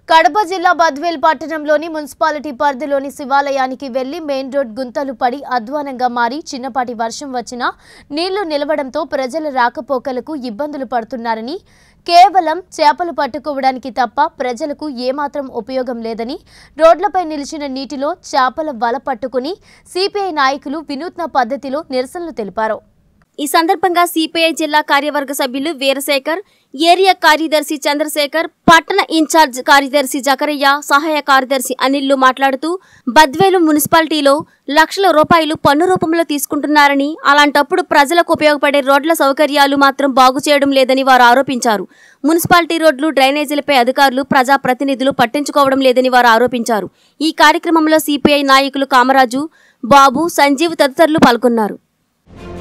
కడప జిల్లా బద్వేల్ పట్టణంలోని మున్సిపాలిటీ పరిధిలోని శివాలయానికి వెళ్లి మెయిన్ రోడ్ గుంతలు పడి అధ్వానంగా మారి చిన్నపాటి వర్షం వచ్చినా నీళ్లు నిలవడంతో ప్రజల రాకపోకలకు ఇబ్బందులు పడుతున్నారని కేవలం చేపలు పట్టుకోవడానికి తప్ప ప్రజలకు ఏమాత్రం ఉపయోగం లేదని రోడ్లపై నిలిచిన నీటిలో చేపల వల పట్టుకుని సిపిఐ నాయకులు వినూత్న పద్ధతిలో నిరసనలు తెలిపారు ఈ సందర్భంగా సిపిఐ జిల్లా కార్యవర్గ సభ్యులు వీరశేఖర్ ఏరియా కార్యదర్శి చంద్రశేఖర్ పట్టణ ఇన్ఛార్జ్ కార్యదర్శి జకరయ్య సహాయ కార్యదర్శి అనిల్లు మాట్లాడుతూ బద్వేలు మున్సిపాలిటీలో లక్షల రూపాయలు పన్ను రూపంలో తీసుకుంటున్నారని అలాంటప్పుడు ప్రజలకు ఉపయోగపడే రోడ్ల సౌకర్యాలు మాత్రం బాగు చేయడం లేదని వారు ఆరోపించారు మున్సిపాలిటీ రోడ్లు డ్రైనేజీలపై అధికారులు ప్రజాప్రతినిధులు పట్టించుకోవడం లేదని వారు ఆరోపించారు ఈ కార్యక్రమంలో సిపిఐ నాయకులు కామరాజు బాబు సంజీవ్ తదితరులు పాల్గొన్నారు